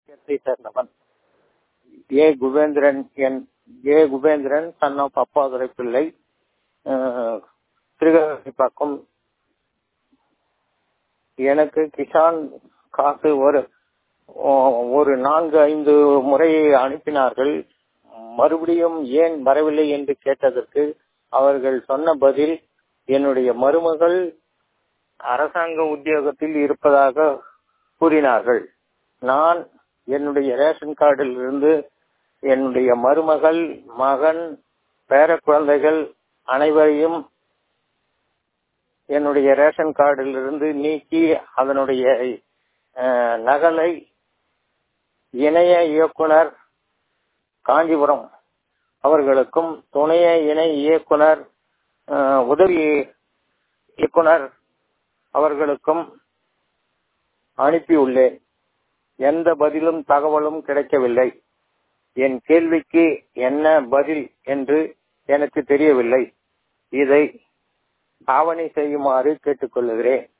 இயக்கத்தை சேர்ந்தவன் ஏ குபேந்திரன் என் A Kubendran son of Appadurai Pillai Thirukkappakkam எனக்கு கிசான் காசு ஒரு ஒரு நான்கு ஐந்து முறையை அனுப்பினார்கள் மறுபடியும் ஏன் வரவில்லை என்று கேட்டதற்கு அவர்கள் சொன்ன பதில் என்னுடைய மருமகள் அரசாங்க உத்தியோகத்தில் இருப்பதாக கூறினார்கள் நான் என்னுடைய ரேஷன் கார்டில் இருந்து என்னுடைய மருமகள் மகன் பேர குழந்தைகள் அனைவரையும் என்னுடைய ரேஷன் கார்டில் இருந்து நீக்கி அதனுடைய நகலை இணைய இயக்குனர் காஞ்சிபுரம் அவர்களுக்கும் துணைய இணை இயக்குனர் உதவி இயக்குனர் அவர்களுக்கும் அனுப்பியுள்ளேன் எந்த பதிலும் தகவலும் கிடைக்கவில்லை என் கேள்விக்கு என்ன பதில் என்று எனக்கு தெரியவில்லை இதை ஆவணை செய்யுமாறு கேட்டுக்கொள்கிறேன்